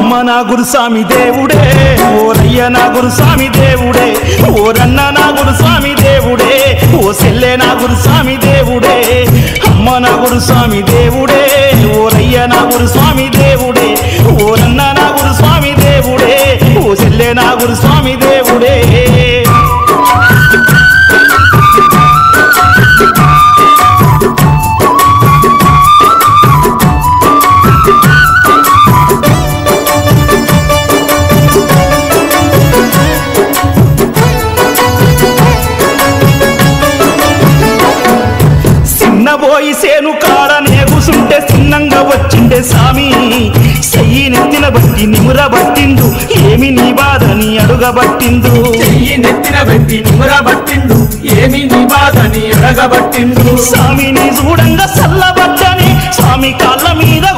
అమ్మ నా గురుస్వామి దేవుడే ఓరయ్య నా గురుస్వామి దేవుడే ఓరన్న నా గురుస్వామి దేవుడే ఓ సెల్లె నా గురుస్వామి దేవుడే అమ్మ నా గురుస్వామి దేవుడే ఓరయ్య నా గురుస్వామి దేవుడే ఓరన్న నా గురుస్వామి దేవుడే ఓ సెల్లె నా గురుస్వామి దేవుడే చిన్నబోయి సేను కాడ నేగుసుంటే చిన్నంగా వచ్చిండే సామి చెయ్యి నెత్తిన బట్టి నిముర బట్టిండు ఏమి నీ బాధని అడుగబట్టిండు చెయ్యి నెత్తిన పెట్టి నిమురబట్టిండు ఏమి నీ బాధని అడగబట్టిండు స్వామిని చూడంగా చల్లబట్టని స్వామి కాళ్ళ మీద